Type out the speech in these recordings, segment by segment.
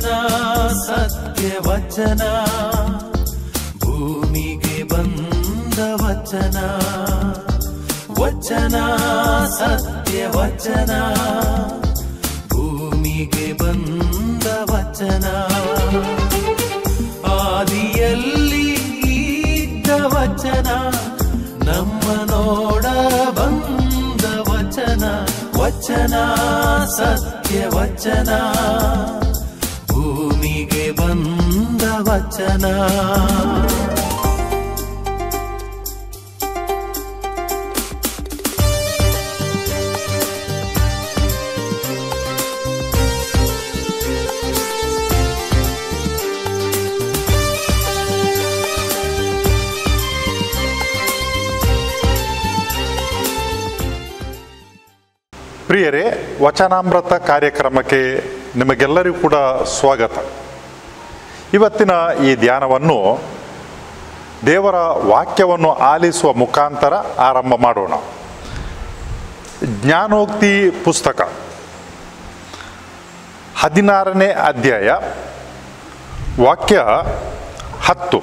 ವಚನ ಸತ್ಯ ವಚನ ಭೂಮಿಗೆ ಬಂದ ವಚನ ವಚನ ಸತ್ಯ ವಚನ ಭೂಮಿಗೆ ಬಂದ ವಚನ ಆದಿಯಲ್ಲಿ ಇದ್ದ ವಚನ ನಮ್ಮ ನೋಡ ಬಂದ ವಚನ ವಚನ ಸತ್ಯ ವಚನ ಭೂಮಿಗೆ ಬಂದ ವಚನ ಪ್ರಿಯರೇ ವಚನಾಮೃತ ಕಾರ್ಯಕ್ರಮಕ್ಕೆ ನಿಮಗೆಲ್ಲರಿಗೂ ಕೂಡ ಸ್ವಾಗತ ಇವತ್ತಿನ ಈ ಧ್ಯಾನವನ್ನು ದೇವರ ವಾಕ್ಯವನ್ನು ಆಲಿಸುವ ಮುಖಾಂತರ ಆರಂಭ ಮಾಡೋಣ ಜ್ಞಾನೋಕ್ತಿ ಪುಸ್ತಕ ಹದಿನಾರನೇ ಅಧ್ಯಾಯ ವಾಕ್ಯ ಹತ್ತು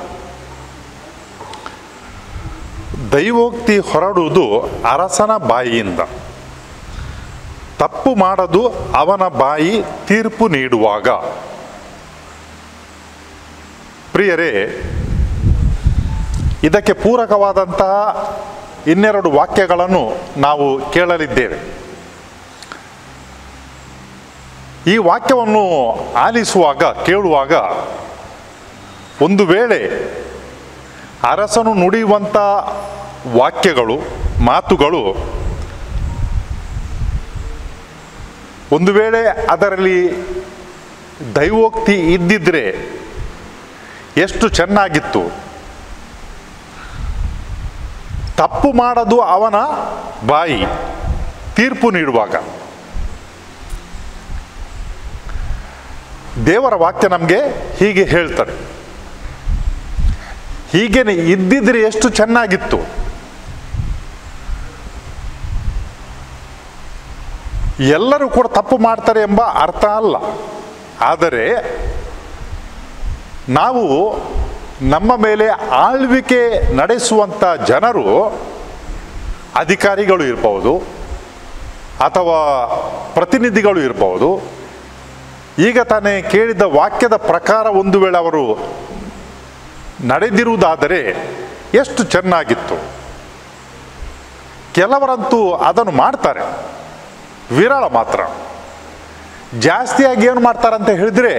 ದೈವೋಕ್ತಿ ಹೊರಡುವುದು ಅರಸನ ಬಾಯಿಯಿಂದ ತಪ್ಪು ಮಾಡದು ಅವನ ಬಾಯಿ ತೀರ್ಪು ನೀಡುವಾಗ ಪ್ರಿಯರೇ ಇದಕ್ಕೆ ಪೂರಕವಾದಂತಹ ಇನ್ನೆರಡು ವಾಕ್ಯಗಳನ್ನು ನಾವು ಕೇಳಲಿದ್ದೇವೆ ಈ ವಾಕ್ಯವನ್ನು ಆಲಿಸುವಾಗ ಕೇಳುವಾಗ ಒಂದು ವೇಳೆ ಅರಸನು ನುಡಿಯುವಂಥ ವಾಕ್ಯಗಳು ಮಾತುಗಳು ಒಂದು ವೇಳೆ ಅದರಲ್ಲಿ ದೈವೋಕ್ತಿ ಇದ್ದಿದ್ರೆ ಎಷ್ಟು ಚೆನ್ನಾಗಿತ್ತು ತಪ್ಪು ಮಾಡದು ಅವನ ಬಾಯಿ ತೀರ್ಪು ನೀಡುವಾಗ ದೇವರ ವಾಕ್ಯ ನಮಗೆ ಹೀಗೆ ಹೇಳ್ತಾರೆ ಹೀಗೇನೆ ಇದ್ದಿದ್ರೆ ಎಷ್ಟು ಚೆನ್ನಾಗಿತ್ತು ಎಲ್ಲರೂ ಕೂಡ ತಪ್ಪು ಮಾಡ್ತಾರೆ ಎಂಬ ಅರ್ಥ ಅಲ್ಲ ಆದರೆ ನಾವು ನಮ್ಮ ಮೇಲೆ ಆಳ್ವಿಕೆ ನಡೆಸುವಂಥ ಜನರು ಅಧಿಕಾರಿಗಳು ಇರ್ಬೋದು ಅಥವಾ ಪ್ರತಿನಿಧಿಗಳು ಇರ್ಬೋದು ಈಗ ತಾನೇ ಕೇಳಿದ ವಾಕ್ಯದ ಪ್ರಕಾರ ಒಂದು ವೇಳೆ ಅವರು ನಡೆದಿರುವುದಾದರೆ ಎಷ್ಟು ಚೆನ್ನಾಗಿತ್ತು ಕೆಲವರಂತೂ ಅದನ್ನು ಮಾಡ್ತಾರೆ ವಿರಳ ಮಾತ್ರ ಜಾಸ್ತಿಯಾಗಿ ಏನು ಮಾಡ್ತಾರಂತ ಹೇಳಿದ್ರೆ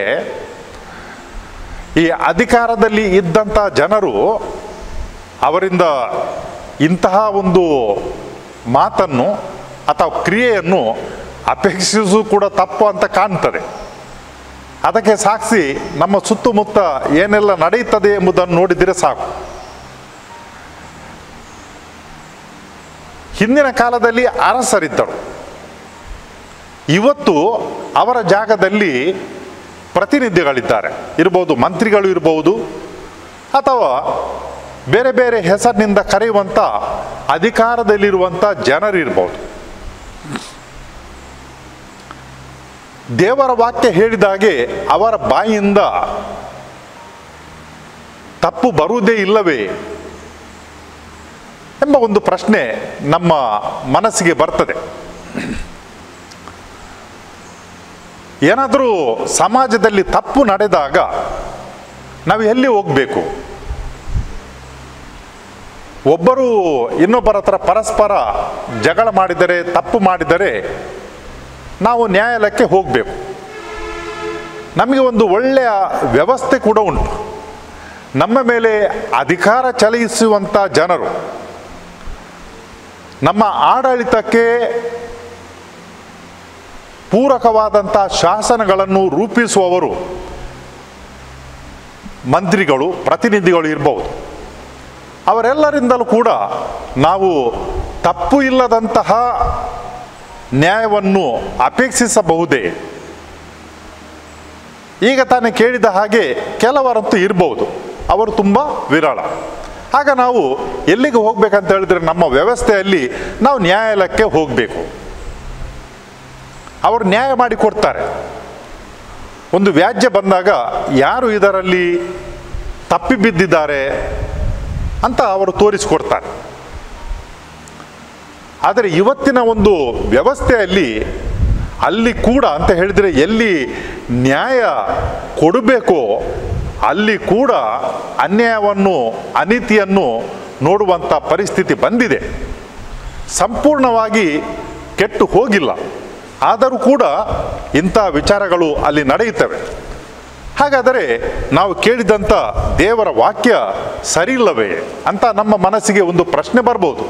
ಈ ಅಧಿಕಾರದಲ್ಲಿ ಇದ್ದಂಥ ಜನರು ಅವರಿಂದ ಇಂತಹ ಒಂದು ಮಾತನ್ನು ಅಥವಾ ಕ್ರಿಯೆಯನ್ನು ಅಪೇಕ್ಷಿಸು ಕೂಡ ತಪ್ಪು ಅಂತ ಕಾಣ್ತದೆ ಅದಕ್ಕೆ ಸಾಕ್ಷಿ ನಮ್ಮ ಸುತ್ತಮುತ್ತ ಏನೆಲ್ಲ ನಡೆಯುತ್ತದೆ ಎಂಬುದನ್ನು ನೋಡಿದರೆ ಸಾಕು ಹಿಂದಿನ ಕಾಲದಲ್ಲಿ ಅರಸರಿದ್ದರು ಇವತ್ತು ಅವರ ಜಾಗದಲ್ಲಿ ಪ್ರತಿನಿಧಿಗಳಿದ್ದಾರೆ ಇರ್ಬೋದು ಮಂತ್ರಿಗಳು ಇರ್ಬೋದು ಅಥವಾ ಬೇರೆ ಬೇರೆ ಹೆಸರಿನಿಂದ ಕರೆಯುವಂಥ ಅಧಿಕಾರದಲ್ಲಿರುವಂಥ ಜನರಿರ್ಬೋದು ದೇವರ ವಾಕ್ಯ ಹೇಳಿದಾಗೆ ಅವರ ಬಾಯಿಯಿಂದ ತಪ್ಪು ಬರುವುದೇ ಇಲ್ಲವೇ ಎಂಬ ಒಂದು ಪ್ರಶ್ನೆ ನಮ್ಮ ಮನಸ್ಸಿಗೆ ಬರ್ತದೆ ಏನಾದರೂ ಸಮಾಜದಲ್ಲಿ ತಪ್ಪು ನಡೆದಾಗ ನಾವು ಎಲ್ಲಿ ಹೋಗಬೇಕು ಒಬ್ಬರು ಇನ್ನೊಬ್ಬರ ಹತ್ರ ಪರಸ್ಪರ ಜಗಳ ಮಾಡಿದರೆ ತಪ್ಪು ಮಾಡಿದರೆ ನಾವು ನ್ಯಾಯಾಲಯಕ್ಕೆ ಹೋಗಬೇಕು ನಮಗೆ ಒಂದು ಒಳ್ಳೆಯ ವ್ಯವಸ್ಥೆ ಕೂಡ ಉಂಟು ನಮ್ಮ ಮೇಲೆ ಅಧಿಕಾರ ಚಲಾಯಿಸುವಂಥ ಜನರು ನಮ್ಮ ಆಡಳಿತಕ್ಕೆ ಪೂರಕವಾದಂಥ ಶಾಸನಗಳನ್ನು ರೂಪಿಸುವವರು ಮಂತ್ರಿಗಳು ಪ್ರತಿನಿಧಿಗಳು ಇರಬಹುದು ಅವರೆಲ್ಲರಿಂದಲೂ ಕೂಡ ನಾವು ತಪ್ಪು ಇಲ್ಲದಂತಹ ನ್ಯಾಯವನ್ನು ಅಪೇಕ್ಷಿಸಬಹುದೇ ಈಗ ತಾನೇ ಕೇಳಿದ ಹಾಗೆ ಕೆಲವರಂತೂ ಇರಬಹುದು ಅವರು ತುಂಬ ವಿರಳ ಆಗ ನಾವು ಎಲ್ಲಿಗೆ ಹೋಗ್ಬೇಕಂತ ಹೇಳಿದ್ರೆ ನಮ್ಮ ವ್ಯವಸ್ಥೆಯಲ್ಲಿ ನಾವು ನ್ಯಾಯಾಲಯಕ್ಕೆ ಹೋಗಬೇಕು ಅವರು ನ್ಯಾಯ ಮಾಡಿ ಕೊಡ್ತಾರೆ ಒಂದು ವ್ಯಾಜ್ಯ ಬಂದಾಗ ಯಾರು ಇದರಲ್ಲಿ ತಪ್ಪಿ ಬಿದ್ದಿದ್ದಾರೆ ಅಂತ ಅವರು ತೋರಿಸಿಕೊಡ್ತಾರೆ ಆದರೆ ಇವತ್ತಿನ ಒಂದು ವ್ಯವಸ್ಥೆಯಲ್ಲಿ ಅಲ್ಲಿ ಕೂಡ ಅಂತ ಹೇಳಿದರೆ ಎಲ್ಲಿ ನ್ಯಾಯ ಕೊಡಬೇಕೋ ಅಲ್ಲಿ ಕೂಡ ಅನ್ಯಾಯವನ್ನು ಅನೀತಿಯನ್ನು ನೋಡುವಂಥ ಪರಿಸ್ಥಿತಿ ಬಂದಿದೆ ಸಂಪೂರ್ಣವಾಗಿ ಕೆಟ್ಟು ಹೋಗಿಲ್ಲ ಆದರೂ ಕೂಡ ಇಂಥ ವಿಚಾರಗಳು ಅಲ್ಲಿ ನಡೆಯುತ್ತವೆ ಹಾಗಾದರೆ ನಾವು ಕೇಳಿದಂಥ ದೇವರ ವಾಕ್ಯ ಸರಿಯಿಲ್ಲವೇ ಅಂತ ನಮ್ಮ ಮನಸ್ಸಿಗೆ ಒಂದು ಪ್ರಶ್ನೆ ಬರ್ಬೋದು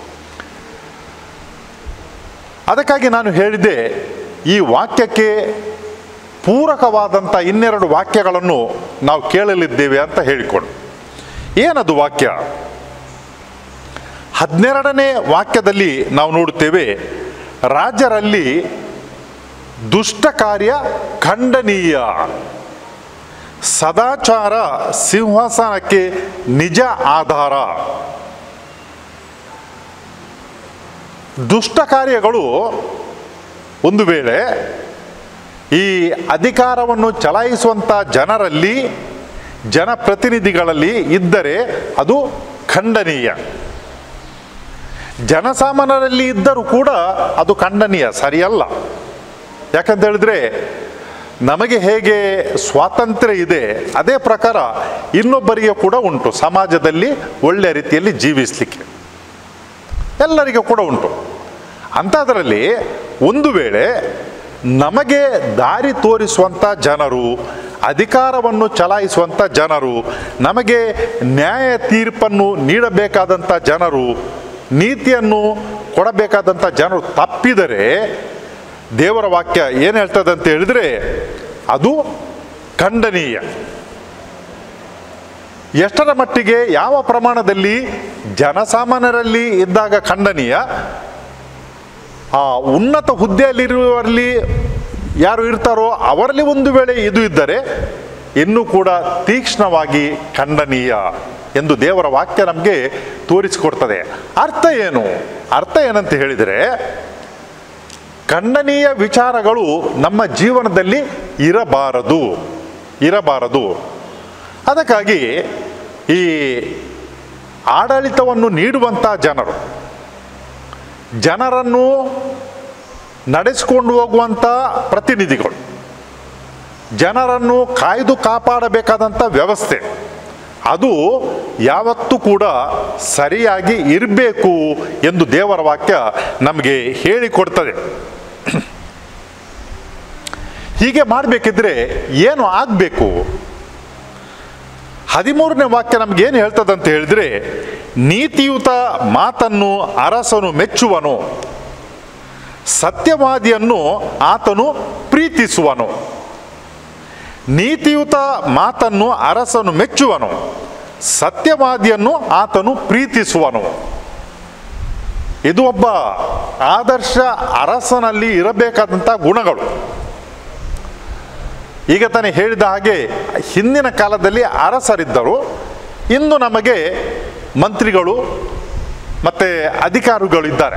ಅದಕ್ಕಾಗಿ ನಾನು ಹೇಳಿದ್ದೆ ಈ ವಾಕ್ಯಕ್ಕೆ ಪೂರಕವಾದಂಥ ಇನ್ನೆರಡು ವಾಕ್ಯಗಳನ್ನು ನಾವು ಕೇಳಲಿದ್ದೇವೆ ಅಂತ ಹೇಳಿಕೊಂಡು ಏನದು ವಾಕ್ಯ ಹದಿನೆರಡನೇ ವಾಕ್ಯದಲ್ಲಿ ನಾವು ನೋಡುತ್ತೇವೆ ರಾಜರಲ್ಲಿ ದುಷ್ಟ ಕಾರ್ಯ ಖಂಡನೀಯ ಸದಾಚಾರ ಸಿಂಹಾಸನಕ್ಕೆ ನಿಜ ಆಧಾರ ದುಷ್ಟ ಕಾರ್ಯಗಳು ಒಂದು ವೇಳೆ ಈ ಅಧಿಕಾರವನ್ನು ಚಲಾಯಿಸುವಂಥ ಜನರಲ್ಲಿ ಜನಪ್ರತಿನಿಧಿಗಳಲ್ಲಿ ಇದ್ದರೆ ಅದು ಖಂಡನೀಯ ಜನಸಾಮಾನ್ಯರಲ್ಲಿ ಇದ್ದರೂ ಕೂಡ ಅದು ಖಂಡನೀಯ ಸರಿಯಲ್ಲ ಯಾಕಂತ ಹೇಳಿದ್ರೆ ನಮಗೆ ಹೇಗೆ ಸ್ವಾತಂತ್ರ್ಯ ಇದೆ ಅದೇ ಪ್ರಕಾರ ಇನ್ನೊಬ್ಬರಿಗೆ ಕೂಡ ಉಂಟು ಸಮಾಜದಲ್ಲಿ ಒಳ್ಳೆಯ ರೀತಿಯಲ್ಲಿ ಜೀವಿಸಲಿಕ್ಕೆ ಎಲ್ಲರಿಗೂ ಕೂಡ ಉಂಟು ಅಂಥದ್ರಲ್ಲಿ ಒಂದು ವೇಳೆ ನಮಗೆ ದಾರಿ ತೋರಿಸುವಂಥ ಜನರು ಅಧಿಕಾರವನ್ನು ಚಲಾಯಿಸುವಂಥ ಜನರು ನಮಗೆ ನ್ಯಾಯ ತೀರ್ಪನ್ನು ನೀಡಬೇಕಾದಂಥ ಜನರು ನೀತಿಯನ್ನು ಕೊಡಬೇಕಾದಂಥ ಜನರು ತಪ್ಪಿದರೆ ದೇವರ ವಾಕ್ಯ ಏನು ಹೇಳ್ತದೆ ಅಂತ ಹೇಳಿದ್ರೆ ಅದು ಖಂಡನೀಯ ಎಷ್ಟರ ಮಟ್ಟಿಗೆ ಯಾವ ಪ್ರಮಾಣದಲ್ಲಿ ಜನಸಾಮಾನ್ಯರಲ್ಲಿ ಇದ್ದಾಗ ಖಂಡನೀಯ ಆ ಉನ್ನತ ಹುದ್ದೆಯಲ್ಲಿರುವವರಲ್ಲಿ ಯಾರು ಇರ್ತಾರೋ ಅವರಲ್ಲಿ ಒಂದು ವೇಳೆ ಇದು ಇದ್ದರೆ ಇನ್ನೂ ಕೂಡ ತೀಕ್ಷ್ಣವಾಗಿ ಖಂಡನೀಯ ಎಂದು ದೇವರ ವಾಕ್ಯ ನಮಗೆ ತೋರಿಸಿಕೊಡ್ತದೆ ಅರ್ಥ ಏನು ಅರ್ಥ ಏನಂತ ಹೇಳಿದರೆ ಖಂಡನೀಯ ವಿಚಾರಗಳು ನಮ್ಮ ಜೀವನದಲ್ಲಿ ಇರಬಾರದು ಇರಬಾರದು ಅದಕ್ಕಾಗಿ ಈ ಆಡಳಿತವನ್ನು ನೀಡುವಂಥ ಜನರು ಜನರನ್ನು ನಡೆಸಿಕೊಂಡು ಹೋಗುವಂಥ ಪ್ರತಿನಿಧಿಗಳು ಜನರನ್ನು ಕಾಯ್ದು ಕಾಪಾಡಬೇಕಾದಂಥ ವ್ಯವಸ್ಥೆ ಅದು ಯಾವತ್ತೂ ಕೂಡ ಸರಿಯಾಗಿ ಇರಬೇಕು ಎಂದು ದೇವರ ವಾಕ್ಯ ನಮಗೆ ಹೇಳಿಕೊಡ್ತದೆ ಹೀಗೆ ಮಾಡಬೇಕಿದ್ರೆ ಏನು ಆಗಬೇಕು ಹದಿಮೂರನೇ ವಾಕ್ಯ ನಮ್ಗೆ ಏನು ಹೇಳ್ತದೆ ಅಂತ ಹೇಳಿದ್ರೆ ನೀತಿಯುತ ಮಾತನ್ನು ಅರಸನು ಮೆಚ್ಚುವನು ಸತ್ಯವಾದಿಯನ್ನು ಆತನು ಪ್ರೀತಿಸುವನು ನೀತಿಯುತ ಮಾತನ್ನು ಅರಸನು ಮೆಚ್ಚುವನು ಸತ್ಯವಾದಿಯನ್ನು ಆತನು ಪ್ರೀತಿಸುವನು ಇದು ಒಬ್ಬ ಆದರ್ಶ ಅರಸನಲ್ಲಿ ಇರಬೇಕಾದಂಥ ಗುಣಗಳು ಈಗ ತಾನೇ ಹೇಳಿದ ಹಾಗೆ ಹಿಂದಿನ ಕಾಲದಲ್ಲಿ ಅರಸರಿದ್ದರು ಇಂದು ನಮಗೆ ಮಂತ್ರಿಗಳು ಮತ್ತು ಅಧಿಕಾರಿಗಳಿದ್ದಾರೆ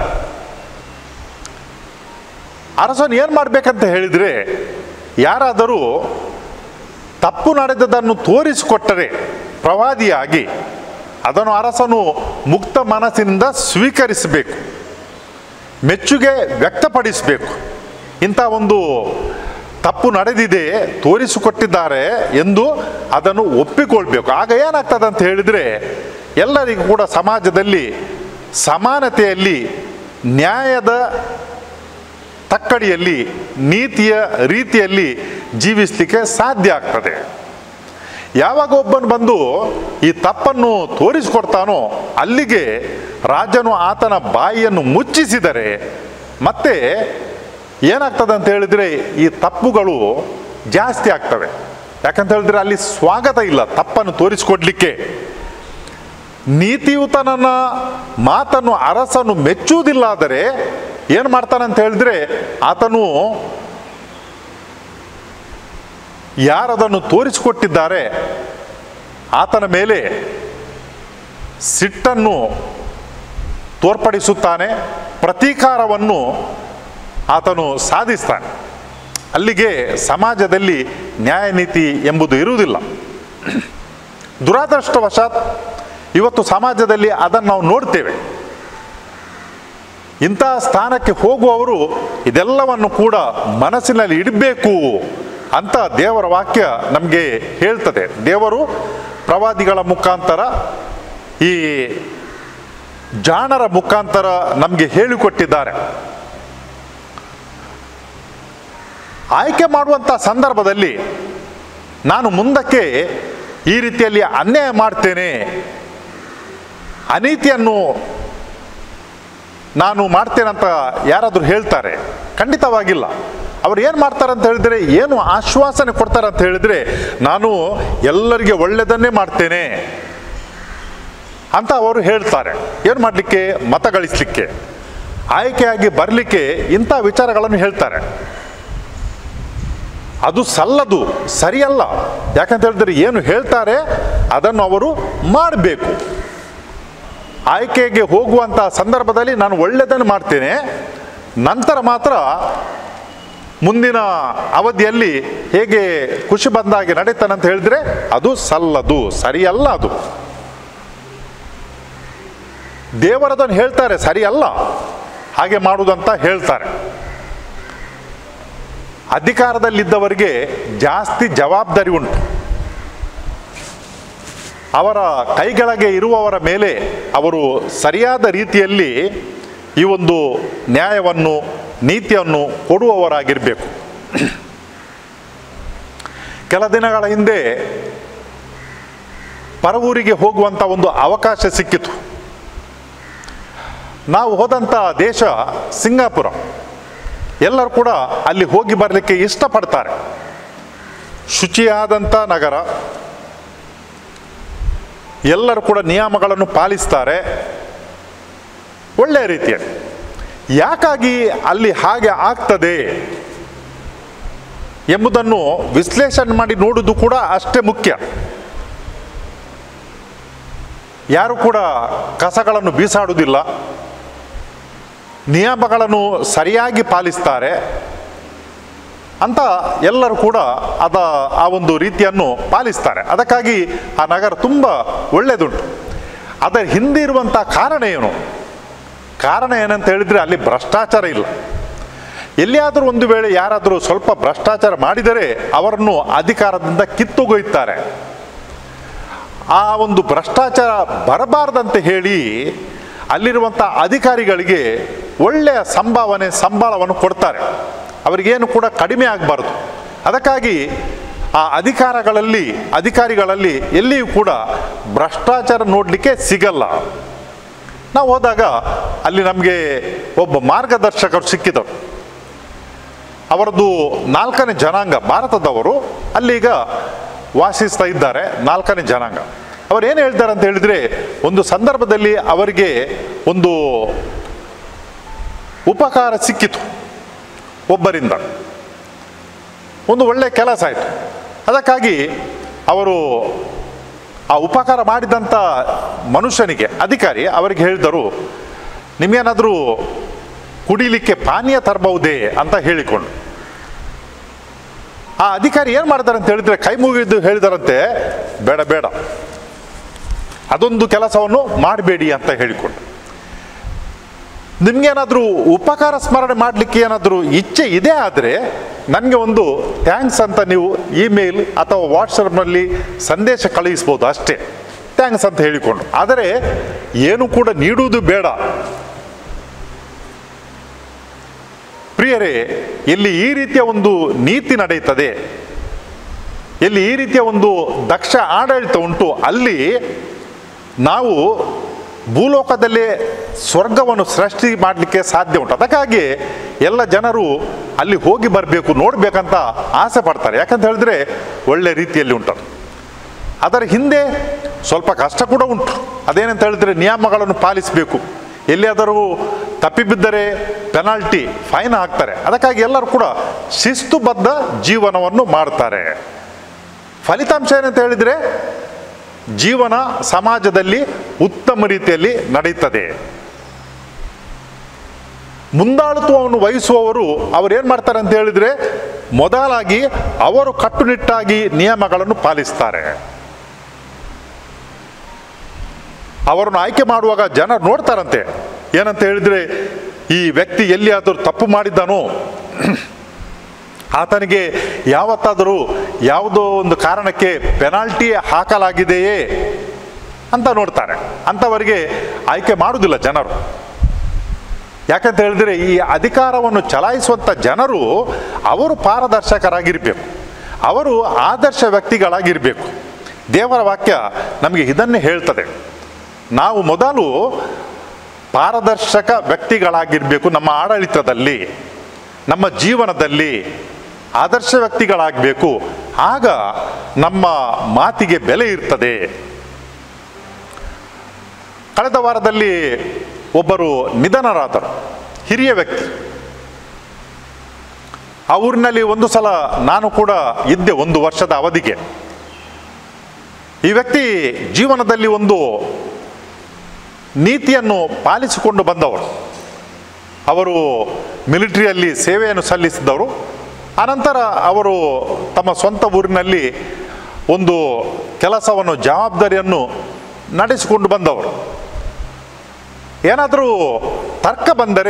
ಅರಸನು ಏನು ಮಾಡಬೇಕಂತ ಹೇಳಿದರೆ ಯಾರಾದರೂ ತಪ್ಪು ನಡೆದದನ್ನು ತೋರಿಸಿಕೊಟ್ಟರೆ ಪ್ರವಾದಿಯಾಗಿ ಅದನ್ನು ಅರಸನು ಮುಕ್ತ ಮನಸ್ಸಿನಿಂದ ಸ್ವೀಕರಿಸಬೇಕು ಮೆಚ್ಚುಗೆ ವ್ಯಕ್ತಪಡಿಸಬೇಕು ಇಂಥ ಒಂದು ತಪ್ಪು ನಡೆದಿದೆ ತೋರಿಸಿಕೊಟ್ಟಿದ್ದಾರೆ ಎಂದು ಅದನ್ನು ಒಪ್ಪಿಕೊಳ್ಬೇಕು ಆಗ ಏನಾಗ್ತದೆ ಅಂತ ಹೇಳಿದರೆ ಎಲ್ಲರಿಗೂ ಕೂಡ ಸಮಾಜದಲ್ಲಿ ಸಮಾನತೆಯಲ್ಲಿ ನ್ಯಾಯದ ತಕ್ಕಡಿಯಲ್ಲಿ ನೀತಿಯ ರೀತಿಯಲ್ಲಿ ಜೀವಿಸಲಿಕ್ಕೆ ಸಾಧ್ಯ ಆಗ್ತದೆ ಯಾವಾಗ ಒಬ್ಬನು ಬಂದು ಈ ತಪ್ಪನ್ನು ತೋರಿಸಿಕೊಡ್ತಾನೋ ಅಲ್ಲಿಗೆ ರಾಜನು ಆತನ ಬಾಯಿಯನ್ನು ಮುಚ್ಚಿಸಿದರೆ ಮತ್ತೆ ಏನಾಗ್ತದೆ ಅಂತ ಹೇಳಿದರೆ ಈ ತಪ್ಪುಗಳು ಜಾಸ್ತಿ ಆಗ್ತವೆ ಯಾಕಂತ ಹೇಳಿದ್ರೆ ಅಲ್ಲಿ ಸ್ವಾಗತ ಇಲ್ಲ ತಪ್ಪನ್ನು ತೋರಿಸಿಕೊಡ್ಲಿಕ್ಕೆ ನೀತಿಯುತನನ್ನ ಮಾತನ್ನು ಅರಸನು ಮೆಚ್ಚುವುದಿಲ್ಲ ಆದರೆ ಏನು ಮಾಡ್ತಾನಂತ ಹೇಳಿದ್ರೆ ಆತನು ಯಾರದನ್ನು ತೋರಿಸಿಕೊಟ್ಟಿದ್ದಾರೆ ಆತನ ಮೇಲೆ ಸಿಟ್ಟನ್ನು ತೋರ್ಪಡಿಸುತ್ತಾನೆ ಪ್ರತೀಕಾರವನ್ನು ಆತನು ಸಾಧಿಸ್ತಾನೆ ಅಲ್ಲಿಗೆ ಸಮಾಜದಲ್ಲಿ ನ್ಯಾಯ ನೀತಿ ಎಂಬುದು ಇರುವುದಿಲ್ಲ ದುರಾದೃಷ್ಟವಶಾತ್ ಇವತ್ತು ಸಮಾಜದಲ್ಲಿ ಅದನ್ನು ನಾವು ನೋಡ್ತೇವೆ ಇಂತಹ ಸ್ಥಾನಕ್ಕೆ ಹೋಗುವವರು ಇದೆಲ್ಲವನ್ನು ಕೂಡ ಮನಸ್ಸಿನಲ್ಲಿ ಇಡಬೇಕು ಅಂತ ದೇವರ ವಾಕ್ಯ ನಮಗೆ ಹೇಳ್ತದೆ ದೇವರು ಪ್ರವಾದಿಗಳ ಮುಖಾಂತರ ಈ ಜಾಣರ ಮುಖಾಂತರ ನಮಗೆ ಹೇಳಿಕೊಟ್ಟಿದ್ದಾರೆ ಆಯ್ಕೆ ಮಾಡುವಂಥ ಸಂದರ್ಭದಲ್ಲಿ ನಾನು ಮುಂದಕ್ಕೆ ಈ ರೀತಿಯಲ್ಲಿ ಅನ್ಯಾಯ ಮಾಡ್ತೇನೆ ಅನೀತಿಯನ್ನು ನಾನು ಮಾಡ್ತೇನಂತ ಯಾರಾದರೂ ಹೇಳ್ತಾರೆ ಖಂಡಿತವಾಗಿಲ್ಲ ಅವ್ರು ಏನು ಮಾಡ್ತಾರೆ ಅಂತ ಹೇಳಿದ್ರೆ ಏನು ಆಶ್ವಾಸನೆ ಕೊಡ್ತಾರೆ ಅಂತ ಹೇಳಿದ್ರೆ ನಾನು ಎಲ್ಲರಿಗೆ ಒಳ್ಳೆಯದನ್ನೇ ಮಾಡ್ತೇನೆ ಅಂತ ಅವರು ಹೇಳ್ತಾರೆ ಏನು ಮಾಡಲಿಕ್ಕೆ ಮತ ಗಳಿಸಲಿಕ್ಕೆ ಆಯ್ಕೆಯಾಗಿ ಬರಲಿಕ್ಕೆ ಇಂಥ ವಿಚಾರಗಳನ್ನು ಹೇಳ್ತಾರೆ ಅದು ಸಲ್ಲದು ಸರಿಯಲ್ಲ ಯಾಕಂತ ಹೇಳಿದ್ರೆ ಏನು ಹೇಳ್ತಾರೆ ಅದನ್ನು ಅವರು ಮಾಡಬೇಕು ಆಯ್ಕೆಗೆ ಹೋಗುವಂಥ ಸಂದರ್ಭದಲ್ಲಿ ನಾನು ಒಳ್ಳೆಯದನ್ನು ಮಾಡ್ತೇನೆ ನಂತರ ಮಾತ್ರ ಮುಂದಿನ ಅವಧಿಯಲ್ಲಿ ಹೇಗೆ ಖುಷಿ ಬಂದಾಗೆ ನಡೀತಾನೆ ಅಂತ ಹೇಳಿದ್ರೆ ಅದು ಸಲ್ಲದು ಸರಿಯಲ್ಲ ಅದು ದೇವರದನ್ನು ಹೇಳ್ತಾರೆ ಸರಿಯಲ್ಲ ಹಾಗೆ ಮಾಡುವುದಂತ ಹೇಳ್ತಾರೆ ಅಧಿಕಾರದಲ್ಲಿದ್ದವರಿಗೆ ಜಾಸ್ತಿ ಜವಾಬ್ದಾರಿ ಉಂಟು ಅವರ ಕೈಗಳಿಗೆ ಇರುವವರ ಮೇಲೆ ಅವರು ಸರಿಯಾದ ರೀತಿಯಲ್ಲಿ ಈ ಒಂದು ನ್ಯಾಯವನ್ನು ನೀತಿಯನ್ನು ಕೊಡುವವರಾಗಿರಬೇಕು ಕೆಲ ದಿನಗಳ ಹಿಂದೆ ಪರವೂರಿಗೆ ಹೋಗುವಂಥ ಒಂದು ಅವಕಾಶ ಸಿಕ್ಕಿತು ನಾವು ಹೋದಂಥ ದೇಶ ಸಿಂಗಾಪುರ ಎಲ್ಲರೂ ಕೂಡ ಅಲ್ಲಿ ಹೋಗಿ ಬರಲಿಕ್ಕೆ ಇಷ್ಟಪಡ್ತಾರೆ ಶುಚಿಯಾದಂಥ ನಗರ ಎಲ್ಲರೂ ಕೂಡ ನಿಯಮಗಳನ್ನು ಪಾಲಿಸ್ತಾರೆ ಒಳ್ಳೆಯ ರೀತಿಯಲ್ಲಿ ಯಾಕಾಗಿ ಅಲ್ಲಿ ಹಾಗೆ ಆಗ್ತದೆ ಎಂಬುದನ್ನು ವಿಶ್ಲೇಷಣೆ ಮಾಡಿ ನೋಡುವುದು ಕೂಡ ಅಷ್ಟೇ ಮುಖ್ಯ ಯಾರು ಕೂಡ ಕಸಗಳನ್ನು ಬೀಸಾಡುವುದಿಲ್ಲ ನಿಯಮಗಳನ್ನು ಸರಿಯಾಗಿ ಪಾಲಿಸ್ತಾರೆ ಅಂತ ಎಲ್ಲರೂ ಕೂಡ ಅದ ಆ ಒಂದು ರೀತಿಯನ್ನು ಪಾಲಿಸ್ತಾರೆ ಅದಕ್ಕಾಗಿ ಆ ನಗರ ತುಂಬ ಒಳ್ಳೆಯದುಂಟು ಅದರ ಹಿಂದೆ ಇರುವಂಥ ಕಾರಣ ಏನು ಕಾರಣ ಏನಂತ ಹೇಳಿದರೆ ಅಲ್ಲಿ ಭ್ರಷ್ಟಾಚಾರ ಇಲ್ಲ ಎಲ್ಲಿಯಾದರೂ ಒಂದು ವೇಳೆ ಯಾರಾದರೂ ಸ್ವಲ್ಪ ಭ್ರಷ್ಟಾಚಾರ ಮಾಡಿದರೆ ಅವರನ್ನು ಅಧಿಕಾರದಿಂದ ಕಿತ್ತೊಗೊಯ್ತಾರೆ ಆ ಒಂದು ಭ್ರಷ್ಟಾಚಾರ ಬರಬಾರ್ದಂತೆ ಹೇಳಿ ಅಲ್ಲಿರುವಂಥ ಅಧಿಕಾರಿಗಳಿಗೆ ಒಳ್ಳೆಯ ಸಂಭಾವನೆ ಸಂಬಳವನ್ನು ಕೊಡ್ತಾರೆ ಅವರಿಗೇನು ಕೂಡ ಕಡಿಮೆ ಆಗಬಾರ್ದು ಅದಕ್ಕಾಗಿ ಆ ಅಧಿಕಾರಗಳಲ್ಲಿ ಅಧಿಕಾರಿಗಳಲ್ಲಿ ಎಲ್ಲಿಯೂ ಕೂಡ ಭ್ರಷ್ಟಾಚಾರ ನೋಡಲಿಕ್ಕೆ ಸಿಗಲ್ಲ ನಾವು ಹೋದಾಗ ಅಲ್ಲಿ ನಮಗೆ ಒಬ್ಬ ಮಾರ್ಗದರ್ಶಕರು ಸಿಕ್ಕಿದರು ಅವರದ್ದು ನಾಲ್ಕನೇ ಜನಾಂಗ ಭಾರತದವರು ಅಲ್ಲೀಗ ವಾಸಿಸ್ತಾ ಇದ್ದಾರೆ ನಾಲ್ಕನೇ ಜನಾಂಗ ಅವರು ಏನು ಹೇಳ್ತಾರೆ ಅಂತ ಹೇಳಿದರೆ ಒಂದು ಸಂದರ್ಭದಲ್ಲಿ ಅವರಿಗೆ ಒಂದು ಉಪಕಾರ ಸಿಕ್ಕಿತು ಒಬ್ಬರಿಂದ ಒಂದು ಒಳ್ಳೆಯ ಕೆಲಸ ಆಯಿತು ಅದಕ್ಕಾಗಿ ಅವರು ಆ ಉಪಕಾರ ಮಾಡಿದಂಥ ಮನುಷ್ಯನಿಗೆ ಅಧಿಕಾರಿ ಅವರಿಗೆ ಹೇಳಿದರು ನಿಮಗೇನಾದರೂ ಕುಡಿಲಿಕ್ಕೆ ಪಾನೀಯ ತರಬಹುದೇ ಅಂತ ಹೇಳಿಕೊಂಡು ಆ ಅಧಿಕಾರಿ ಏನು ಮಾಡ್ತಾರೆ ಅಂತ ಹೇಳಿದ್ರೆ ಕೈ ಮುಗಿದು ಹೇಳಿದಾರಂತೆ ಬೇಡ ಬೇಡ ಅದೊಂದು ಕೆಲಸವನ್ನು ಮಾಡಬೇಡಿ ಅಂತ ಹೇಳಿಕೊಂಡು ನಿಮ್ಗೇನಾದರೂ ಉಪಕಾರ ಸ್ಮರಣೆ ಮಾಡಲಿಕ್ಕೆ ಏನಾದರೂ ಇಚ್ಛೆ ಇದೆ ಆದರೆ ನನಗೆ ಒಂದು ಥ್ಯಾಂಕ್ಸ್ ಅಂತ ನೀವು ಇಮೇಲ್ ಅಥವಾ ವಾಟ್ಸಪ್ನಲ್ಲಿ ಸಂದೇಶ ಕಳುಹಿಸ್ಬೋದು ಅಷ್ಟೇ ಥ್ಯಾಂಕ್ಸ್ ಅಂತ ಹೇಳಿಕೊಂಡು ಆದರೆ ಏನು ಕೂಡ ನೀಡುವುದು ಬೇಡ ಪ್ರಿಯರೇ ಎಲ್ಲಿ ಈ ರೀತಿಯ ಒಂದು ನೀತಿ ನಡೆಯುತ್ತದೆ ಎಲ್ಲಿ ಈ ರೀತಿಯ ಒಂದು ದಕ್ಷ ಆಡಳಿತ ಉಂಟು ಅಲ್ಲಿ ನಾವು ಭೂಲೋಕದಲ್ಲೇ ಸ್ವರ್ಗವನ್ನು ಸೃಷ್ಟಿ ಮಾಡಲಿಕ್ಕೆ ಸಾಧ್ಯ ಉಂಟು ಅದಕ್ಕಾಗಿ ಎಲ್ಲ ಜನರು ಅಲ್ಲಿ ಹೋಗಿ ಬರಬೇಕು ನೋಡಬೇಕಂತ ಆಸೆ ಪಡ್ತಾರೆ ಯಾಕಂತ ಹೇಳಿದ್ರೆ ಒಳ್ಳೆ ರೀತಿಯಲ್ಲಿ ಉಂಟು ಅದರ ಹಿಂದೆ ಸ್ವಲ್ಪ ಕಷ್ಟ ಕೂಡ ಉಂಟು ಅದೇನಂತ ಹೇಳಿದ್ರೆ ನಿಯಮಗಳನ್ನು ಪಾಲಿಸಬೇಕು ಎಲ್ಲಿಯಾದರೂ ತಪ್ಪಿಬಿದ್ದರೆ ಪೆನಾಲ್ಟಿ ಫೈನ್ ಹಾಕ್ತಾರೆ ಅದಕ್ಕಾಗಿ ಎಲ್ಲರೂ ಕೂಡ ಶಿಸ್ತುಬದ್ಧ ಜೀವನವನ್ನು ಮಾಡ್ತಾರೆ ಫಲಿತಾಂಶ ಏನಂತ ಹೇಳಿದರೆ ಜೀವನ ಸಮಾಜದಲ್ಲಿ ಉತ್ತಮ ರೀತಿಯಲ್ಲಿ ನಡೀತದೆ ಮುಂದಾಳುತ್ವವನ್ನು ವಹಿಸುವವರು ಅವ್ರು ಏನು ಮಾಡ್ತಾರೆ ಅಂತ ಹೇಳಿದರೆ ಮೊದಲಾಗಿ ಅವರು ಕಟ್ಟುನಿಟ್ಟಾಗಿ ನಿಯಮಗಳನ್ನು ಪಾಲಿಸ್ತಾರೆ ಅವರನ್ನು ಆಯ್ಕೆ ಮಾಡುವಾಗ ಜನ ನೋಡ್ತಾರಂತೆ ಏನಂತ ಹೇಳಿದ್ರೆ ಈ ವ್ಯಕ್ತಿ ಎಲ್ಲಿಯಾದರೂ ತಪ್ಪು ಮಾಡಿದ್ದಾನೋ ಆತನಿಗೆ ಯಾವತ್ತಾದರೂ ಯಾವುದೋ ಒಂದು ಕಾರಣಕ್ಕೆ ಪೆನಾಲ್ಟಿ ಹಾಕಲಾಗಿದೆಯೇ ಅಂತ ನೋಡ್ತಾರೆ ಅಂಥವರಿಗೆ ಆಯ್ಕೆ ಮಾಡುವುದಿಲ್ಲ ಜನರು ಯಾಕಂತ ಹೇಳಿದ್ರೆ ಈ ಅಧಿಕಾರವನ್ನು ಚಲಾಯಿಸುವಂಥ ಜನರು ಅವರು ಪಾರದರ್ಶಕರಾಗಿರಬೇಕು ಅವರು ಆದರ್ಶ ವ್ಯಕ್ತಿಗಳಾಗಿರಬೇಕು ದೇವರ ವಾಕ್ಯ ನಮಗೆ ಇದನ್ನೇ ಹೇಳ್ತದೆ ನಾವು ಮೊದಲು ಪಾರದರ್ಶಕ ವ್ಯಕ್ತಿಗಳಾಗಿರಬೇಕು ನಮ್ಮ ಆಡಳಿತದಲ್ಲಿ ನಮ್ಮ ಜೀವನದಲ್ಲಿ ಆದರ್ಶ ವ್ಯಕ್ತಿಗಳಾಗಬೇಕು ಆಗ ನಮ್ಮ ಮಾತಿಗೆ ಬೆಲೆ ಇರ್ತದೆ ಕಳೆದ ವಾರದಲ್ಲಿ ಒಬ್ಬರು ನಿಧನರಾದರು ಹಿರಿಯ ವ್ಯಕ್ತಿ ಆ ಊರಿನಲ್ಲಿ ಒಂದು ಸಲ ನಾನು ಕೂಡ ಇದ್ದೆ ಒಂದು ವರ್ಷದ ಅವಧಿಗೆ ಈ ವ್ಯಕ್ತಿ ಜೀವನದಲ್ಲಿ ಒಂದು ನೀತಿಯನ್ನು ಪಾಲಿಸಿಕೊಂಡು ಬಂದವರು ಅವರು ಮಿಲಿಟರಿಯಲ್ಲಿ ಸೇವೆಯನ್ನು ಸಲ್ಲಿಸಿದವರು ಅನಂತರ ಅವರು ತಮ್ಮ ಸ್ವಂತ ಊರಿನಲ್ಲಿ ಒಂದು ಕೆಲಸವನ್ನು ಜವಾಬ್ದಾರಿಯನ್ನು ನಡೆಸಿಕೊಂಡು ಬಂದವರು ಏನಾದರೂ ತರ್ಕ ಬಂದರೆ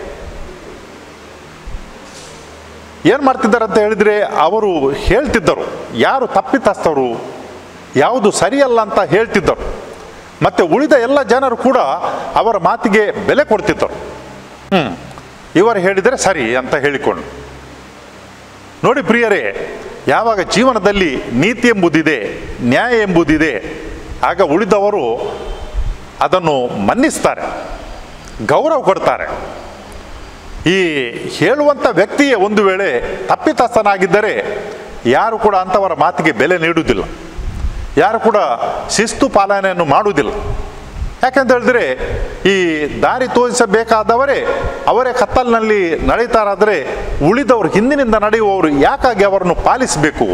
ಏನು ಮಾಡ್ತಿದ್ದಾರೆ ಅಂತ ಹೇಳಿದರೆ ಅವರು ಹೇಳ್ತಿದ್ದರು ಯಾರು ತಪ್ಪಿತಸ್ಥರು ಯಾವುದು ಸರಿಯಲ್ಲ ಅಂತ ಹೇಳ್ತಿದ್ದರು ಮತ್ತು ಉಳಿದ ಎಲ್ಲ ಜನರು ಕೂಡ ಅವರ ಮಾತಿಗೆ ಬೆಲೆ ಕೊಡ್ತಿದ್ದರು ಹ್ಞೂ ಇವರು ಹೇಳಿದರೆ ಸರಿ ಅಂತ ಹೇಳಿಕೊಂಡು ನೋಡಿ ಪ್ರಿಯರೇ ಯಾವಾಗ ಜೀವನದಲ್ಲಿ ನೀತಿ ಎಂಬುದಿದೆ ನ್ಯಾಯ ಎಂಬುದಿದೆ ಆಗ ಉಳಿದವರು ಅದನ್ನು ಮನ್ನಿಸ್ತಾರೆ ಗೌರವ ಕೊಡ್ತಾರೆ ಈ ಹೇಳುವಂಥ ವ್ಯಕ್ತಿಯೇ ಒಂದು ವೇಳೆ ತಪ್ಪಿತಸ್ಥನಾಗಿದ್ದರೆ ಯಾರು ಕೂಡ ಅಂಥವರ ಮಾತಿಗೆ ಬೆಲೆ ನೀಡುವುದಿಲ್ಲ ಯಾರು ಕೂಡ ಶಿಸ್ತು ಪಾಲನೆಯನ್ನು ಮಾಡುವುದಿಲ್ಲ ಯಾಕಂತ ಹೇಳಿದ್ರೆ ಈ ದಾರಿ ತೋರಿಸಬೇಕಾದವರೇ ಅವರೇ ಕತ್ತಲಿನಲ್ಲಿ ನಡೀತಾರಾದರೆ ಉಳಿದವರು ಹಿಂದಿನಿಂದ ನಡೆಯುವವರು ಯಾಕಾಗಿ ಅವರನ್ನು ಪಾಲಿಸಬೇಕು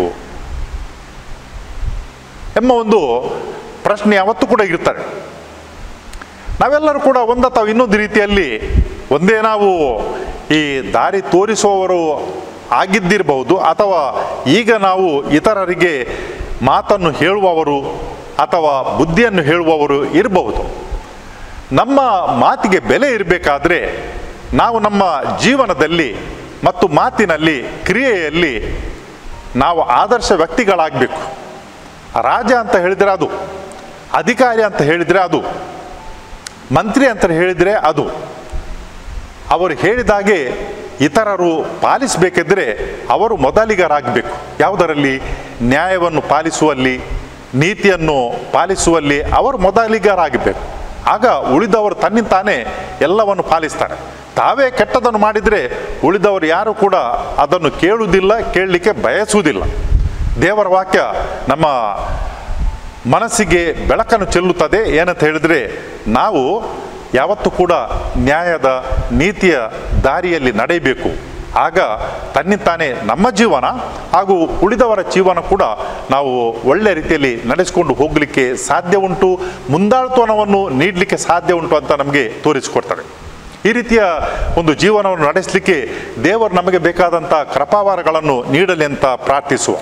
ಎಂಬ ಒಂದು ಪ್ರಶ್ನೆ ಯಾವತ್ತೂ ಕೂಡ ಇರ್ತದೆ ನಾವೆಲ್ಲರೂ ಕೂಡ ಒಂದು ಅಥವಾ ಇನ್ನೊಂದು ರೀತಿಯಲ್ಲಿ ಒಂದೇ ನಾವು ಈ ದಾರಿ ತೋರಿಸುವವರು ಆಗಿದ್ದಿರಬಹುದು ಅಥವಾ ಈಗ ನಾವು ಇತರರಿಗೆ ಮಾತನ್ನು ಹೇಳುವವರು ಅಥವಾ ಬುದ್ಧಿಯನ್ನು ಹೇಳುವವರು ಇರಬಹುದು ನಮ್ಮ ಮಾತಿಗೆ ಬೆಲೆ ಇರಬೇಕಾದ್ರೆ ನಾವು ನಮ್ಮ ಜೀವನದಲ್ಲಿ ಮತ್ತು ಮಾತಿನಲ್ಲಿ ಕ್ರಿಯೆಯಲ್ಲಿ ನಾವು ಆದರ್ಶ ವ್ಯಕ್ತಿಗಳಾಗಬೇಕು ರಾಜ ಅಂತ ಹೇಳಿದರೆ ಅದು ಅಧಿಕಾರಿ ಅಂತ ಹೇಳಿದರೆ ಅದು ಮಂತ್ರಿ ಅಂತ ಹೇಳಿದರೆ ಅದು ಅವರು ಹೇಳಿದಾಗೆ ಇತರರು ಪಾಲಿಸಬೇಕಿದ್ರೆ ಅವರು ಮೊದಲಿಗರಾಗಬೇಕು ಯಾವುದರಲ್ಲಿ ನ್ಯಾಯವನ್ನು ಪಾಲಿಸುವಲ್ಲಿ ನೀತಿಯನ್ನು ಪಾಲಿಸುವಲ್ಲಿ ಅವರು ಮೊದಲಿಗರಾಗಬೇಕು ಆಗ ಉಳಿದವರು ತನ್ನಿಂತಾನೇ ಎಲ್ಲವನ್ನು ಪಾಲಿಸ್ತಾರೆ ತಾವೇ ಕೆಟ್ಟದನ್ನು ಮಾಡಿದರೆ ಉಳಿದವರು ಯಾರು ಕೂಡ ಅದನ್ನು ಕೇಳುವುದಿಲ್ಲ ಕೇಳಲಿಕ್ಕೆ ಬಯಸುವುದಿಲ್ಲ ದೇವರ ವಾಕ್ಯ ನಮ್ಮ ಮನಸ್ಸಿಗೆ ಬೆಳಕನ್ನು ಚೆಲ್ಲುತ್ತದೆ ಏನಂತ ಹೇಳಿದರೆ ನಾವು ಯಾವತ್ತೂ ಕೂಡ ನ್ಯಾಯದ ನೀತಿಯ ದಾರಿಯಲ್ಲಿ ನಡೆಯಬೇಕು ಆಗ ತನ್ನಿಂತಾನೇ ನಮ್ಮ ಜೀವನ ಹಾಗೂ ಉಳಿದವರ ಜೀವನ ಕೂಡ ನಾವು ಒಳ್ಳೆ ರೀತಿಯಲ್ಲಿ ನಡೆಸಿಕೊಂಡು ಹೋಗಲಿಕ್ಕೆ ಸಾಧ್ಯ ಉಂಟು ಮುಂದಾಳತ್ವವನ್ನು ನೀಡಲಿಕ್ಕೆ ಸಾಧ್ಯ ಉಂಟು ಅಂತ ನಮಗೆ ತೋರಿಸಿಕೊಡ್ತಾರೆ ಈ ರೀತಿಯ ಒಂದು ಜೀವನವನ್ನು ನಡೆಸಲಿಕ್ಕೆ ದೇವರು ನಮಗೆ ಬೇಕಾದಂಥ ಕೃಪಾವಾರಗಳನ್ನು ನೀಡಲಿ ಅಂತ ಪ್ರಾರ್ಥಿಸುವ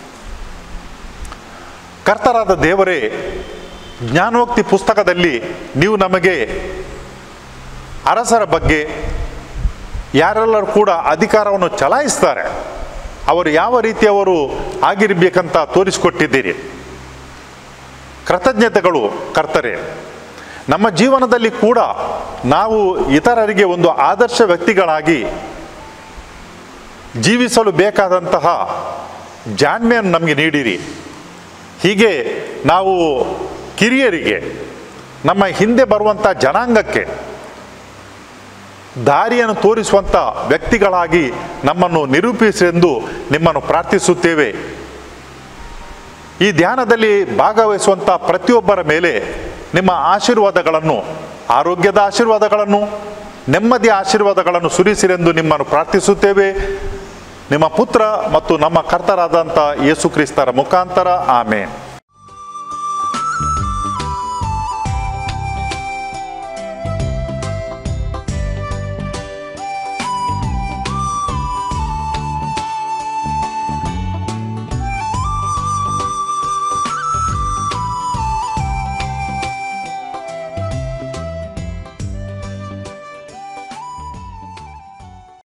ಕರ್ತರಾದ ದೇವರೇ ಜ್ಞಾನೋಕ್ತಿ ಪುಸ್ತಕದಲ್ಲಿ ನೀವು ನಮಗೆ ಅರಸರ ಬಗ್ಗೆ ಯಾರೆಲ್ಲರೂ ಕೂಡ ಅಧಿಕಾರವನ್ನು ಚಲಾಯಿಸ್ತಾರೆ ಅವರು ಯಾವ ರೀತಿಯವರು ಆಗಿರಬೇಕಂತ ತೋರಿಸಿಕೊಟ್ಟಿದ್ದೀರಿ ಕೃತಜ್ಞತೆಗಳು ಕರ್ತರೆ ನಮ್ಮ ಜೀವನದಲ್ಲಿ ಕೂಡ ನಾವು ಇತರರಿಗೆ ಒಂದು ಆದರ್ಶ ವ್ಯಕ್ತಿಗಳಾಗಿ ಜೀವಿಸಲು ಬೇಕಾದಂತಹ ಜಾಣ್ಮೆಯನ್ನು ನಮಗೆ ನೀಡಿರಿ ಹೀಗೆ ನಾವು ಕಿರಿಯರಿಗೆ ನಮ್ಮ ಹಿಂದೆ ಬರುವಂಥ ಜನಾಂಗಕ್ಕೆ ದಾರಿಯನ್ನು ತೋರಿಸುವಂಥ ವ್ಯಕ್ತಿಗಳಾಗಿ ನಮ್ಮನ್ನು ನಿರೂಪಿಸೆಂದು ನಿಮ್ಮನ್ನು ಪ್ರಾರ್ಥಿಸುತ್ತೇವೆ ಈ ಧ್ಯಾನದಲ್ಲಿ ಭಾಗವಹಿಸುವಂಥ ಪ್ರತಿಯೊಬ್ಬರ ಮೇಲೆ ನಿಮ್ಮ ಆಶೀರ್ವಾದಗಳನ್ನು ಆರೋಗ್ಯದ ಆಶೀರ್ವಾದಗಳನ್ನು ನೆಮ್ಮದಿಯ ಆಶೀರ್ವಾದಗಳನ್ನು ಸುರಿಸಿರೆಂದು ನಿಮ್ಮನ್ನು ಪ್ರಾರ್ಥಿಸುತ್ತೇವೆ ನಿಮ್ಮ ಪುತ್ರ ಮತ್ತು ನಮ್ಮ ಕರ್ತರಾದಂಥ ಯೇಸು ಕ್ರಿಸ್ತರ ಮುಖಾಂತರ ಆಮೇನ್